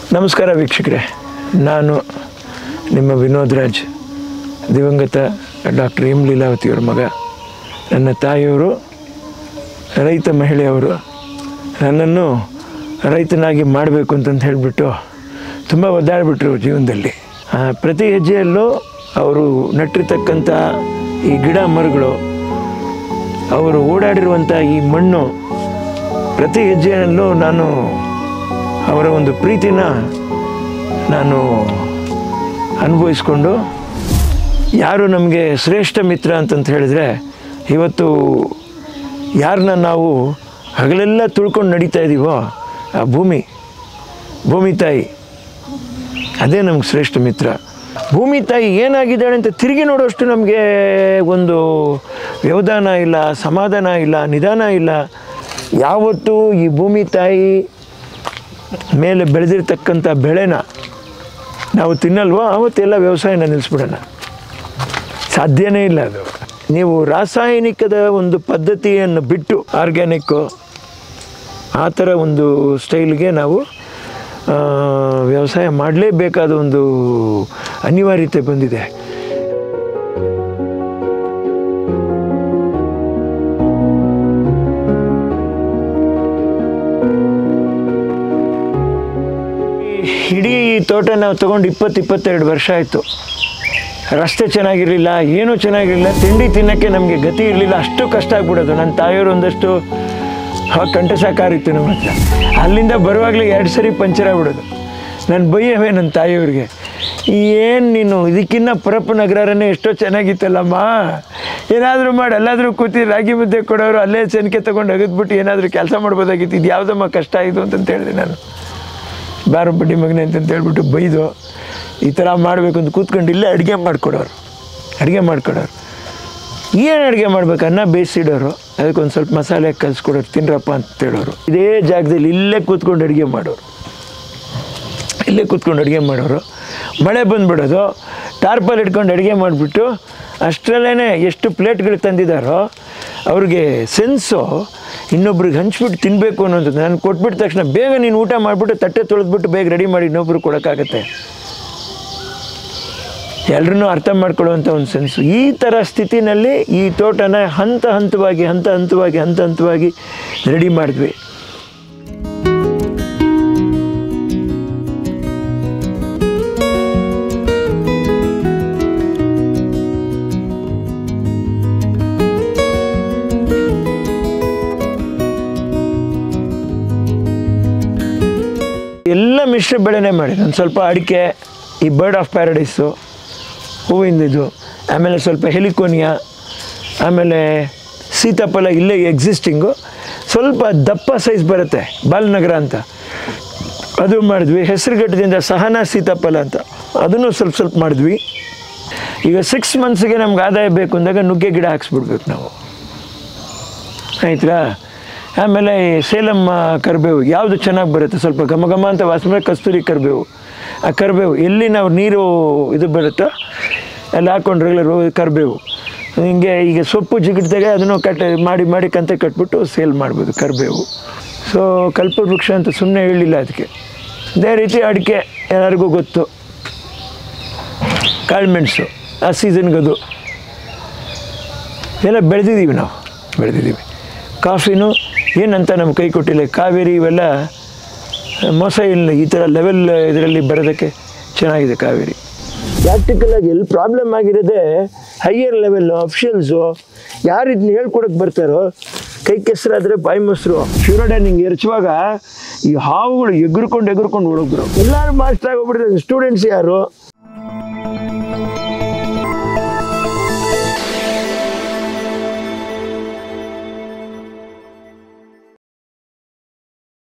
ನಮಸ್ಕಾರ ವೀಕ್ಷಕರೇ ನಾನು ನಿಮ್ಮ ವಿನೋದ್ ರಾಜ್ ದಿವಂಗತ ಡಾಕ್ಟರ್ ಎಂ ಲೀಲಾವತಿಯವರ ಮಗ ನನ್ನ ತಾಯಿಯವರು ರೈತ ಮಹಿಳೆಯವರು ನನ್ನನ್ನು ರೈತನಾಗಿ ಮಾಡಬೇಕು ಅಂತಂತ ಹೇಳಿಬಿಟ್ಟು ತುಂಬ ಒದ್ದಾಡಿಬಿಟ್ರು ಜೀವನದಲ್ಲಿ ಆ, ಪ್ರತಿ ಹೆಜ್ಜೆಯಲ್ಲೂ ಅವರು ನಟ್ಟಿರ್ತಕ್ಕಂಥ ಈ ಗಿಡ ಮರಗಳು ಅವರು ಓಡಾಡಿರುವಂಥ ಈ ಮಣ್ಣು ಪ್ರತಿ ಹೆಜ್ಜೆಯಲ್ಲೂ ನಾನು ಅವರ ಒಂದು ಪ್ರೀತಿನ ನಾನು ಅನುಭವಿಸ್ಕೊಂಡು ಯಾರು ನಮಗೆ ಶ್ರೇಷ್ಠ ಮಿತ್ರ ಅಂತಂತ ಹೇಳಿದ್ರೆ ಇವತ್ತು ಯಾರನ್ನ ನಾವು ಹಗಲೆಲ್ಲ ತುಳ್ಕೊಂಡು ನಡೀತಾ ಇದ್ದೀವೋ ಆ ಭೂಮಿ ಭೂಮಿ ತಾಯಿ ಅದೇ ನಮ್ಗೆ ಶ್ರೇಷ್ಠ ಮಿತ್ರ ಭೂಮಿ ತಾಯಿ ಏನಾಗಿದ್ದಾಳೆ ಅಂತ ತಿರುಗಿ ನೋಡೋಷ್ಟು ನಮಗೆ ಒಂದು ವ್ಯವಧಾನ ಇಲ್ಲ ಸಮಾಧಾನ ಇಲ್ಲ ನಿಧಾನ ಇಲ್ಲ ಯಾವತ್ತೂ ಈ ಭೂಮಿ ತಾಯಿ ಮೇಲೆ ಬೆಳೆದಿರ್ತಕ್ಕಂಥ ಬೆಳೆನ ನಾವು ತಿನ್ನಲ್ವೋ ಆವತ್ತೆಲ್ಲ ವ್ಯವಸಾಯನ ನಿಲ್ಲಿಸ್ಬಿಡೋಣ ಸಾಧ್ಯನೇ ಇಲ್ಲ ಅದು ನೀವು ರಾಸಾಯನಿಕದ ಒಂದು ಪದ್ಧತಿಯನ್ನು ಬಿಟ್ಟು ಆರ್ಗ್ಯಾನಿಕ್ಕು ಆ ಥರ ಒಂದು ಸ್ಟೈಲ್ಗೆ ನಾವು ಆ, ವ್ಯವಸಾಯ ಮಾಡಲೇಬೇಕಾದ ಒಂದು ಅನಿವಾರ್ಯತೆ ಬಂದಿದೆ ಇಡೀ ತೋಟ ನಾವು ತೊಗೊಂಡು ಇಪ್ಪತ್ತು ಇಪ್ಪತ್ತೆರಡು ವರ್ಷ ಆಯಿತು ರಸ್ತೆ ಚೆನ್ನಾಗಿರಲಿಲ್ಲ ಏನೂ ಚೆನ್ನಾಗಿರಲಿಲ್ಲ ತಿಂಡಿ ತಿನ್ನೋಕ್ಕೆ ನಮಗೆ ಗತಿ ಇರಲಿಲ್ಲ ಅಷ್ಟು ಕಷ್ಟ ಆಗ್ಬಿಡೋದು ನನ್ನ ತಾಯಿಯವರು ಒಂದಷ್ಟು ಕಂಠ ಸಾಕಾರಿತ್ತು ನಮ್ಮ ಹತ್ರ ಅಲ್ಲಿಂದ ಬರುವಾಗಲೇ ಎರಡು ಸರಿ ಪಂಚರ್ ಆಗ್ಬಿಡೋದು ನಾನು ಬೈಯವೇ ನನ್ನ ತಾಯಿಯವ್ರಿಗೆ ಏನು ನೀನು ಇದಕ್ಕಿನ್ನ ಪರಪ್ಪ ನಗರನೇ ಎಷ್ಟೋ ಚೆನ್ನಾಗಿತ್ತಲ್ಲಮ್ಮ ಏನಾದರೂ ಮಾಡಿ ಎಲ್ಲಾದರೂ ಕೂತಿ ರಾಗಿ ಮುದ್ದೆ ಕೊಡೋರು ಅಲ್ಲೇ ಚೆನ್ಕೆ ತೊಗೊಂಡು ಅಗದ್ಬಿಟ್ಟು ಏನಾದರೂ ಕೆಲಸ ಮಾಡ್ಬೋದಾಗಿತ್ತು ಇದು ಯಾವುದಮ್ಮ ಕಷ್ಟ ಇದು ಅಂತಂತ ಹೇಳಿದೆ ನಾನು ಬಾರೋ ಬಡ್ಡಿ ಮಗನೆ ಅಂತಂತ ಹೇಳ್ಬಿಟ್ಟು ಬೈದು ಈ ಥರ ಮಾಡಬೇಕು ಅಂತ ಕೂತ್ಕೊಂಡು ಇಲ್ಲೇ ಅಡುಗೆ ಮಾಡಿಕೊಡೋರು ಅಡುಗೆ ಮಾಡಿಕೊಡೋರು ಏನು ಅಡುಗೆ ಮಾಡ್ಬೇಕು ಅನ್ನ ಬೇಯಿಸಿಡೋರು ಅದಕ್ಕೊಂದು ಸ್ವಲ್ಪ ಮಸಾಲೆ ಕಲಿಸ್ಕೊಡೋರು ತಿನ್ರಪ್ಪ ಅಂತ ಹೇಳೋರು ಇದೇ ಜಾಗದಲ್ಲಿ ಇಲ್ಲೇ ಕೂತ್ಕೊಂಡು ಅಡುಗೆ ಮಾಡೋರು ಇಲ್ಲೇ ಕೂತ್ಕೊಂಡು ಅಡುಗೆ ಮಾಡೋರು ಮಳೆ ಬಂದ್ಬಿಡೋದು ಟಾರ್ಪಲ್ ಇಟ್ಕೊಂಡು ಅಡುಗೆ ಮಾಡಿಬಿಟ್ಟು ಅಷ್ಟರಲ್ಲೇ ಎಷ್ಟು ಪ್ಲೇಟ್ಗಳು ತಂದಿದ್ದಾರೋ ಅವ್ರಿಗೆ ಸೆನ್ಸು ಇನ್ನೊಬ್ರಿಗೆ ಹಂಚ್ಬಿಟ್ಟು ತಿನ್ನಬೇಕು ಅನ್ನೋದು ನಾನು ಕೊಟ್ಬಿಟ್ಟ ತಕ್ಷಣ ಬೇಗ ನೀನು ಊಟ ಮಾಡಿಬಿಟ್ಟು ತಟ್ಟೆ ತೊಳೆದ್ಬಿಟ್ಟು ಬೇಗ ರೆಡಿ ಮಾಡಿ ಇನ್ನೊಬ್ರು ಕೊಡೋಕ್ಕಾಗತ್ತೆ ಎಲ್ಲರನ್ನೂ ಅರ್ಥ ಮಾಡ್ಕೊಳ್ಳುವಂಥ ಒಂದು ಸೆನ್ಸು ಈ ಥರ ಸ್ಥಿತಿನಲ್ಲಿ ಈ ತೋಟನ ಹಂತ ಹಂತವಾಗಿ ಹಂತ ಹಂತವಾಗಿ ಹಂತ ಹಂತವಾಗಿ ರೆಡಿ ಮಾಡಿದ್ವಿ ಎಲ್ಲ ಮಿಶ್ರ ಬೆಳೆನೇ ಮಾಡಿದ್ದು ಒಂದು ಸ್ವಲ್ಪ ಅಡಿಕೆ ಈ ಬರ್ಡ್ ಆಫ್ ಪ್ಯಾರಡೈಸು ಹೂವಿಂದಿದ್ದು ಆಮೇಲೆ ಸ್ವಲ್ಪ ಹೆಲಿಕೋನಿಯಾ ಆಮೇಲೆ ಸೀತಾಫಲ ಇಲ್ಲೇ ಎಕ್ಸಿಸ್ಟಿಂಗು ಸ್ವಲ್ಪ ದಪ್ಪ ಸೈಜ್ ಬರುತ್ತೆ ಬಾಲನಗರ ಅಂತ ಅದು ಮಾಡಿದ್ವಿ ಹೆಸರುಘಟ್ಟದಿಂದ ಸಹನಾ ಸೀತಾಫಲ ಅಂತ ಅದನ್ನು ಸ್ವಲ್ಪ ಸ್ವಲ್ಪ ಮಾಡಿದ್ವಿ ಈಗ ಸಿಕ್ಸ್ ಮಂತ್ಸಿಗೆ ನಮ್ಗೆ ಆದಾಯ ಬೇಕು ಅಂದಾಗ ನುಗ್ಗೆ ಗಿಡ ಹಾಕ್ಸ್ಬಿಡ್ಬೇಕು ನಾವು ಆಯ್ತಾ ಆಮೇಲೆ ಈ ಸೇಲಂ ಆ, ಕರಿಬೇವು ಯಾವುದು ಚೆನ್ನಾಗಿ ಬರುತ್ತೆ ಸ್ವಲ್ಪ ಘಮ ಘಮ ಅಂತ ವಾಸನೆ ಕಸ್ತೂರಿ ಕರಿಬೇವು ಆ ಕರಿಬೇವು ಎಲ್ಲಿ ನಾವು ನೀರು ಇದು ಬರುತ್ತೋ ಅಲ್ಲಿ ಹಾಕೊಂಡು ರೆಗ್ಯುಲರ್ ಕರಿಬೇವು ಹಿಂಗೆ ಈಗ ಸೊಪ್ಪು ಜಿಗಿಡ್ದಾಗ ಅದನ್ನು ಕಟ್ ಮಾಡಿ ಮಾಡಿ ಕಂತೆ ಕಟ್ಬಿಟ್ಟು ಸೇಲ್ ಮಾಡ್ಬೋದು ಕರಿಬೇವು ಸೊ ಕಲ್ಪವೃಕ್ಷ ಅಂತ ಸುಮ್ಮನೆ ಹೇಳಿಲ್ಲ ಅದಕ್ಕೆ ಅದೇ ರೀತಿ ಅಡಿಕೆ ಎಲ್ಲರಿಗೂ ಗೊತ್ತು ಕಾಳುಮೆಣಸು ಆ ಸೀಸನ್ಗದು ಎಲ್ಲ ಬೆಳೆದಿದ್ದೀವಿ ನಾವು ಬೆಳೆದಿದ್ದೀವಿ ಕಾಫಿನೂ ಏನಂತ ನಮ್ಮ ಕೈ ಕೊಟ್ಟಿಲ್ಲ ಕಾವೇರಿ ಇವೆಲ್ಲ ಮೋಸ ಇಲ್ಲ ಈ ಥರ ಲೆವೆಲ್ ಇದರಲ್ಲಿ ಬರೋದಕ್ಕೆ ಚೆನ್ನಾಗಿದೆ ಕಾವೇರಿ ಪ್ರಾಕ್ಟಿಕಲಾಗಿ ಎಲ್ಲಿ ಪ್ರಾಬ್ಲಮ್ ಆಗಿರೋದೇ ಹೈಯರ್ ಲೆವೆಲ್ ಅಫಿಷಿಯಲ್ಸು ಯಾರು ಇದನ್ನ ಹೇಳ್ಕೊಡಕ್ಕೆ ಬರ್ತಾರೋ ಕೈ ಕೆಸರಾದರೆ ಬಾಯಿ ಮೊಸರು ಶಿವರಡೆ ನಿಂಗೆ ಎರಚುವಾಗ ಈ ಹಾವುಗಳು ಎಗುರ್ಕೊಂಡು ಎಗುರ್ಕೊಂಡು ಓಡೋಗ್ರು ಎಲ್ಲರೂ ಮಾಸ್ಟರ್ ಆಗೋಗ್ಬಿಟ್ಟಿದ್ದಾರೆ ಸ್ಟೂಡೆಂಟ್ಸ್ ಯಾರು